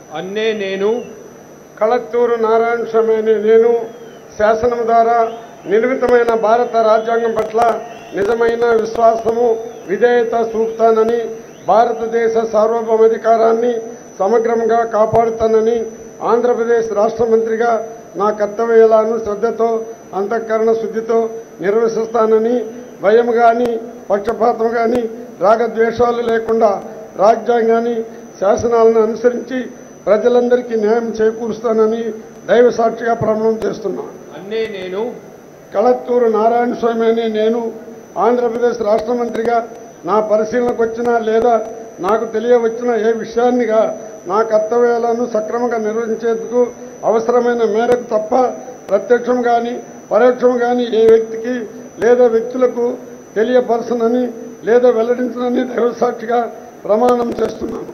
అన్నే నేను కళత్తూరు నారాయణ స్వామి అనే నేను శాసనం ద్వారా నిర్మితమైన భారత రాజ్యాంగం పట్ల నిజమైన విశ్వాసము విధేయత చూపుతానని భారతదేశ సార్వభౌమాధికారాన్ని సమగ్రంగా కాపాడుతానని ఆంధ్రప్రదేశ్ రాష్ట్ర మంత్రిగా నా కర్తవ్యాలను శ్రద్ధతో అంతఃకరణ శుద్ధితో నిర్వహిస్తానని భయం కానీ పక్షపాతం కానీ రాగద్వేషాలు లేకుండా రాజ్యాంగాన్ని శాసనాలను అనుసరించి ప్రజలందరికీ న్యాయం చేకూరుస్తానని దైవ సాక్షిగా ప్రమాణం చేస్తున్నాను అన్నే నేను కళత్తూరు నారాయణ స్వామి అనే నేను ఆంధ్రప్రదేశ్ రాష్ట్ర మంత్రిగా నా పరిశీలనకు వచ్చిన లేదా నాకు తెలియవచ్చిన ఏ విషయాన్నిగా నా కర్తవ్యాలను సక్రమంగా నిర్వహించేందుకు అవసరమైన మేరకు తప్ప ప్రత్యక్షం కానీ పరోక్షం కానీ ఏ వ్యక్తికి లేదా వ్యక్తులకు తెలియపరచనని లేదా వెల్లడించనని దైవసాక్షిగా ప్రమాణం చేస్తున్నాను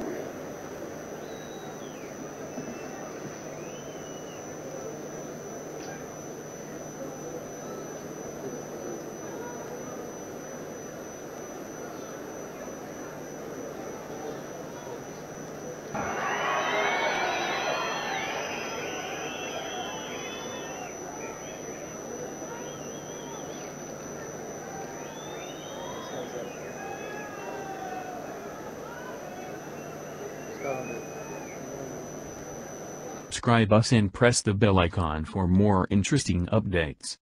Subscribe us and press the bell icon for more interesting updates.